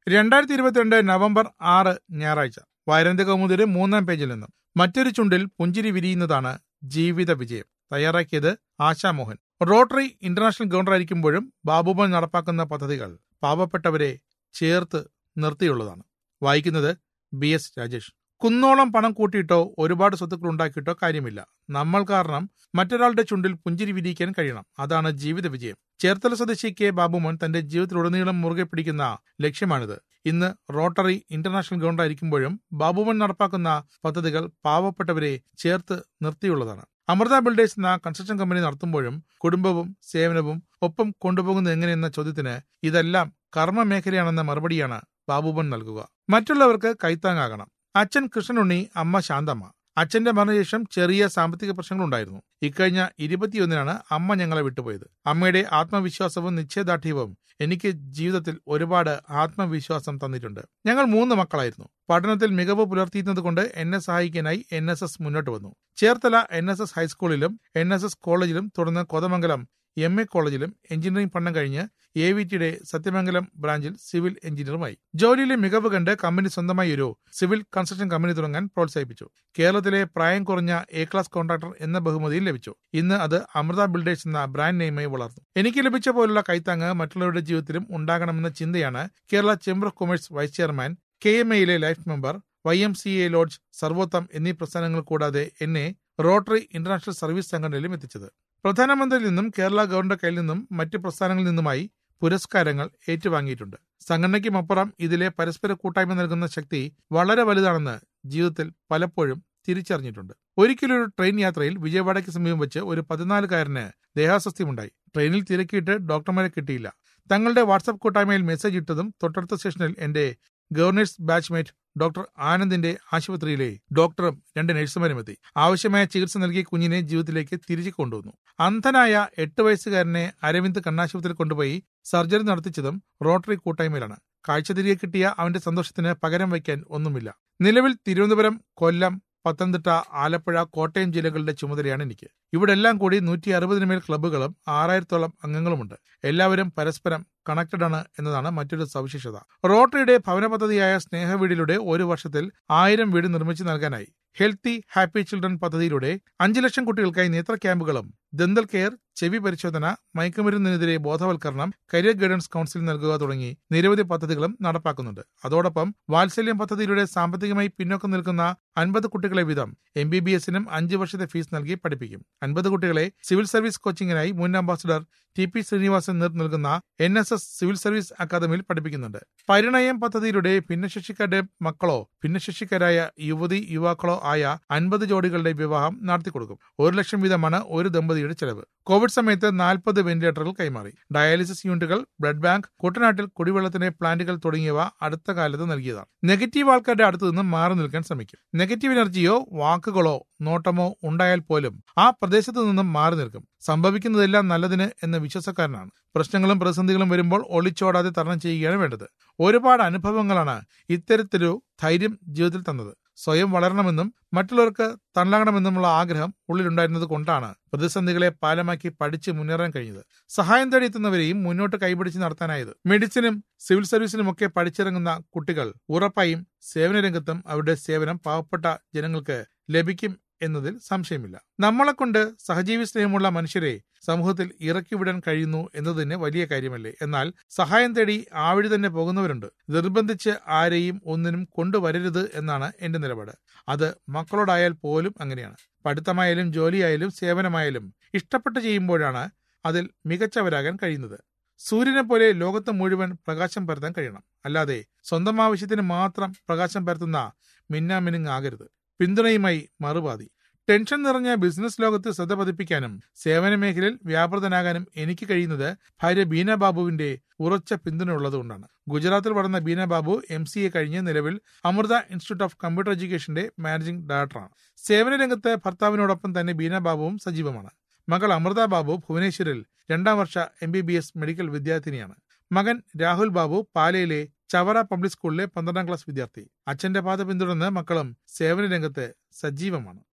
രണ്ടായിരത്തി ഇരുപത്തിരണ്ട് നവംബർ ആറ് ഞായറാഴ്ച വൈരന്ത കൗമുദിയുടെ മൂന്നാം പേജിൽ നിന്നും മറ്റൊരു ചുണ്ടിൽ പുഞ്ചിരി വിരിയുന്നതാണ് ജീവിത വിജയം തയ്യാറാക്കിയത് ആശാമോഹൻ റോട്ടറി ഇന്റർനാഷണൽ ഗവർണറായിരിക്കുമ്പോഴും ബാബുമോൻ നടപ്പാക്കുന്ന പദ്ധതികൾ പാവപ്പെട്ടവരെ ചേർത്ത് നിർത്തിയുള്ളതാണ് വായിക്കുന്നത് ബി എസ് രാജേഷ് കുന്നോളം പണം കൂട്ടിയിട്ടോ ഒരുപാട് സ്വത്തുക്കൾ ഉണ്ടാക്കിയിട്ടോ കാര്യമില്ല നമ്മൾ കാരണം മറ്റൊരാളുടെ ചുണ്ടിൽ പുഞ്ചിരി വിരിയിക്കാൻ കഴിയണം അതാണ് ജീവിത വിജയം ചേർത്തല സ്വദേശി കെ ബാബുമോൻ തന്റെ ജീവിതത്തിലുടനീളം മുറുകെ പിടിക്കുന്ന ലക്ഷ്യമാണിത് ഇന്ന് റോട്ടറി ഇന്റർനാഷണൽ ഗവർണറായിരിക്കുമ്പോഴും ബാബുമോൻ നടപ്പാക്കുന്ന പദ്ധതികൾ പാവപ്പെട്ടവരെ ചേർത്ത് നിർത്തിയുള്ളതാണ് അമൃത ബിൽഡേഴ്സ് എന്ന കൺസ്ട്രക്ഷൻ കമ്പനി നടത്തുമ്പോഴും കുടുംബവും സേവനവും ഒപ്പം കൊണ്ടുപോകുന്നത് എങ്ങനെയെന്ന ചോദ്യത്തിന് ഇതെല്ലാം കർമ്മ മേഖലയാണെന്ന മറുപടിയാണ് ബാബുമോൻ നൽകുക മറ്റുള്ളവർക്ക് കൈത്താങ്ങാകണം അച്ഛൻ കൃഷ്ണനുണ്ണി അമ്മ ശാന്തമ്മ അച്ഛന്റെ മരണശേഷം ചെറിയ സാമ്പത്തിക പ്രശ്നങ്ങളുണ്ടായിരുന്നു ഇക്കഴിഞ്ഞ ഇരുപത്തിയൊന്നിനാണ് അമ്മ ഞങ്ങളെ വിട്ടുപോയത് അമ്മയുടെ ആത്മവിശ്വാസവും നിശ്ചയദാർഢ്യവും എനിക്ക് ജീവിതത്തിൽ ഒരുപാട് ആത്മവിശ്വാസം തന്നിട്ടുണ്ട് ഞങ്ങൾ മൂന്ന് മക്കളായിരുന്നു പഠനത്തിൽ മികവ് പുലർത്തിയിരുന്നത് കൊണ്ട് എന്നെ സഹായിക്കാനായി എൻ എസ് എസ് മുന്നോട്ട് വന്നു ചേർത്തല എൻ എസ് എസ് ഹൈസ്കൂളിലും എൻ എസ് എസ് കോളേജിലും തുടർന്ന് കോതമംഗലം എം എ കോളേജിലും എഞ്ചിനീയറിംഗ് പഠനം കഴിഞ്ഞ് എ വി ടിയുടെ സത്യമംഗലം ബ്രാഞ്ചിൽ സിവിൽ എഞ്ചിനീയറുമായി ജോലിയിലെ മികവ് കണ്ട് കമ്പനി സ്വന്തമായി ഒരു സിവിൽ കൺസ്ട്രക്ഷൻ കമ്പനി തുടങ്ങാൻ പ്രോത്സാഹിപ്പിച്ചു കേരളത്തിലെ പ്രായം കുറഞ്ഞ എ ക്ലാസ് കോൺട്രാക്ടർ എന്ന ബഹുമതിയും ലഭിച്ചു ഇന്ന് അത് അമൃത ബിൽഡേഴ്സ് എന്ന ബ്രാൻഡ് നെയിമായി വളർന്നു എനിക്ക് ലഭിച്ച പോലുള്ള കൈത്താങ്ങ് മറ്റുള്ളവരുടെ ജീവിതത്തിലും ഉണ്ടാകണമെന്ന ചിന്തയാണ് Kerala chamber of commerce vice chairman K M എയിലെ life member Y M C A lodge Sarvottam എന്നീ പ്രസ്ഥാനങ്ങൾ കൂടാതെ എന്നെ റോട്ടറി ഇന്റർനാഷണൽ സർവീസ് സംഘടനയിലും എത്തിച്ചത് പ്രധാനമന്ത്രിയിൽ നിന്നും കേരള ഗവർണറുടെ കയ്യിൽ നിന്നും മറ്റ് പ്രസ്ഥാനങ്ങളിൽ നിന്നുമായി പുരസ്കാരങ്ങൾ ഏറ്റുവാങ്ങിയിട്ടുണ്ട് സംഘടനയ്ക്കുമപ്പുറം ഇതിലെ പരസ്പര കൂട്ടായ്മ നൽകുന്ന ശക്തി വളരെ വലുതാണെന്ന് ജീവിതത്തിൽ പലപ്പോഴും തിരിച്ചറിഞ്ഞിട്ടുണ്ട് ഒരിക്കലൊരു ട്രെയിൻ യാത്രയിൽ വിജയവാഡയ്ക്ക് സമീപം വെച്ച് ഒരു പതിനാലുകാരന് ദേഹാസ്വസ്ഥ്യമുണ്ടായി ട്രെയിനിൽ തിരക്കിയിട്ട് ഡോക്ടർമാരെ കിട്ടിയില്ല തങ്ങളുടെ വാട്സപ്പ് കൂട്ടായ്മയിൽ മെസ്സേജ് ഇട്ടതും തൊട്ടടുത്ത സ്റ്റേഷനിൽ എന്റെ ഗവർണേഴ്സ് ബാച്ച്മേറ്റ് ഡോക്ടർ ആനന്ദിന്റെ ആശുപത്രിയിലെ ഡോക്ടറും രണ്ട് നഴ്സുമാരും എത്തി ആവശ്യമായ ചികിത്സ നൽകി കുഞ്ഞിനെ ജീവിതത്തിലേക്ക് തിരിച്ചു കൊണ്ടുവന്നു അന്ധനായ എട്ട് വയസ്സുകാരനെ അരവിന്ദ് കണ്ണാശുപത്രിയിൽ കൊണ്ടുപോയി സർജറി നടത്തിച്ചതും റോട്ടറി കൂട്ടായ്മയിലാണ് കാഴ്ച തിരികെ കിട്ടിയ അവന്റെ സന്തോഷത്തിന് പകരം വയ്ക്കാൻ ഒന്നുമില്ല നിലവിൽ തിരുവനന്തപുരം കൊല്ലം പത്തനംതിട്ട ആലപ്പുഴ കോട്ടയം ജില്ലകളുടെ ചുമതലയാണ് എനിക്ക് ഇവിടെ എല്ലാം കൂടി നൂറ്റി അറുപതിന് മേൽ ക്ലബ്ബുകളും ആറായിരത്തോളം അംഗങ്ങളുമുണ്ട് എല്ലാവരും പരസ്പരം കണക്റ്റഡ് ആണ് എന്നതാണ് മറ്റൊരു സവിശേഷത റോട്ടറിയുടെ ഭവന പദ്ധതിയായ സ്നേഹവീടിലൂടെ ഒരു വർഷത്തിൽ ആയിരം വീട് നിർമ്മിച്ചു നൽകാനായി ഹെൽത്തി ഹാപ്പി ചിൽഡ്രൻ പദ്ധതിയിലൂടെ അഞ്ചു ലക്ഷം കുട്ടികൾക്കായി നേത്ര ക്യാമ്പുകളും ദന്തൽ കെയർ ചെവി പരിശോധന മയക്കുമരുന്നിനെതിരെ ബോധവൽക്കരണം കരിയർ ഗൈഡൻസ് കൗൺസിൽ നൽകുക തുടങ്ങി നിരവധി പദ്ധതികളും നടപ്പാക്കുന്നുണ്ട് അതോടൊപ്പം വാത്സല്യം പദ്ധതിയിലൂടെ സാമ്പത്തികമായി പിന്നോക്കം നിൽക്കുന്ന അൻപത് കുട്ടികളെ വീതം എം ബി ബി എസിനും അഞ്ച് വർഷത്തെ ഫീസ് നൽകി പഠിപ്പിക്കും അൻപത് കുട്ടികളെ സിവിൽ സർവീസ് കോച്ചിങ്ങിനായി മുൻ അംബാസിഡർ ടി പി ശ്രീനിവാസൻ നേതൃത്വം നൽകുന്ന N S S civil service അക്കാദമിയിൽ പഠിപ്പിക്കുന്നുണ്ട് പരിണയം പദ്ധതിയിലൂടെ ഭിന്നശേഷിക്കാരുടെ മക്കളോ ഭിന്നശേഷിക്കാരായ യുവതി യുവാക്കളോ ആയ അൻപത് ജോഡികളുടെ വിവാഹം നടത്തിക്കൊടുക്കും ഒരു ലക്ഷം വീതമാണ് ഒരു ദമ്പതിയുടെ ചെലവ് കോവിഡ് സമയത്ത് നാൽപ്പത് വെന്റിലേറ്ററുകൾ കൈമാറി ഡയാലിസിസ് യൂണിറ്റുകൾ ബ്ലഡ് ബാങ്ക് കുട്ടനാട്ടിൽ കുടിവെള്ളത്തിന് പ്ലാന്റുകൾ തുടങ്ങിയവ അടുത്ത കാലത്ത് നൽകിയതാണ് നെഗറ്റീവ് ആൾക്കാരുടെ അടുത്തു നിന്നും മാറി നിൽക്കാൻ ശ്രമിക്കും നെഗറ്റീവ് എനർജിയോ വാക്കുകളോ നോട്ടമോ ഉണ്ടായാൽ പോലും ആ പ്രദേശത്തു നിന്നും മാറി നിൽക്കും സംഭവിക്കുന്നതെല്ലാം നല്ലതിന് എന്ന വിശ്വാസക്കാരനാണ് പ്രശ്നങ്ങളും പ്രതിസന്ധികളും വരുമ്പോൾ ഒളിച്ചോടാതെ തരണം ചെയ്യുകയാണ് വേണ്ടത് ഒരുപാട് അനുഭവങ്ങളാണ് ഇത്തരത്തിലൊരു ധൈര്യം ജീവിതത്തിൽ തന്നത് സ്വയം വളരണമെന്നും മറ്റുള്ളവർക്ക് തള്ളണമെന്നുമുള്ള ആഗ്രഹം ഉള്ളിലുണ്ടായിരുന്നത് കൊണ്ടാണ് പ്രതിസന്ധികളെ പാലമാക്കി പഠിച്ച് മുന്നേറാൻ കഴിഞ്ഞത് സഹായം തേടി എത്തുന്നവരെയും മുന്നോട്ട് കൈപിടിച്ച് നടത്താനായത് മെഡിസിനും സിവിൽ സർവീസിനുമൊക്കെ പഠിച്ചിറങ്ങുന്ന കുട്ടികൾ ഉറപ്പായും സേവന അവരുടെ സേവനം പാവപ്പെട്ട ജനങ്ങൾക്ക് ലഭിക്കും എന്നതിൽ സംശയമില്ല നമ്മളെ കൊണ്ട് സഹജീവി സ്നേഹമുള്ള മനുഷ്യരെ സമൂഹത്തിൽ ഇറക്കിവിടാൻ കഴിയുന്നു എന്നത് തന്നെ വലിയ കാര്യമല്ലേ എന്നാൽ സഹായം തേടി ആ വഴി തന്നെ പോകുന്നവരുണ്ട് നിർബന്ധിച്ച് ആരെയും ഒന്നിനും കൊണ്ടുവരരുത് എന്നാണ് എന്റെ നിലപാട് അത് മക്കളോടായാൽ പോലും അങ്ങനെയാണ് പഠിത്തമായാലും ജോലിയായാലും സേവനമായാലും ഇഷ്ടപ്പെട്ട് ചെയ്യുമ്പോഴാണ് അതിൽ മികച്ചവരാകാൻ കഴിയുന്നത് സൂര്യനെ പോലെ ലോകത്ത് മുഴുവൻ പ്രകാശം പരത്താൻ കഴിയണം അല്ലാതെ സ്വന്തം ആവശ്യത്തിന് മാത്രം പ്രകാശം പരത്തുന്ന മിന്നാമിനുങ് ആകരുത് പിന്തുണയുമായി മറുപാതി ടെൻഷൻ നിറഞ്ഞ ബിസിനസ് ലോകത്ത് ശ്രദ്ധ പതിപ്പിക്കാനും സേവന മേഖലയിൽ വ്യാപൃതനാകാനും എനിക്ക് കഴിയുന്നത് ഭാര്യ ബീന ബാബുവിന്റെ ഉറച്ച പിന്തുണ ഉള്ളതുകൊണ്ടാണ് ഗുജറാത്തിൽ വളർന്ന Beena Babu M C A കഴിഞ്ഞ് നിലവിൽ അമൃത ഇൻസ്റ്റിറ്റ്യൂട്ട് ഓഫ് കമ്പ്യൂട്ടർ എഡ്യൂക്കേഷന്റെ മാനേജിംഗ് ഡയറക്ടറാണ് സേവന രംഗത്ത് ഭർത്താവിനോടൊപ്പം തന്നെ ബീന ബാബുവും സജീവമാണ് മകൾ അമൃത ബാബു ഭുവനേശ്വരിൽ രണ്ടാം വർഷ M B B S medical വിദ്യാർത്ഥിനിയാണ് മകൻ രാഹുൽ ബാബു പാലയിലെ ചവറ പബ്ലിക് സ്കൂളിലെ പന്ത്രണ്ടാം ക്ലാസ് വിദ്യാർത്ഥി അച്ഛന്റെ പാത പിന്തുടർന്ന് മക്കളും സേവന രംഗത്ത് സജീവമാണ്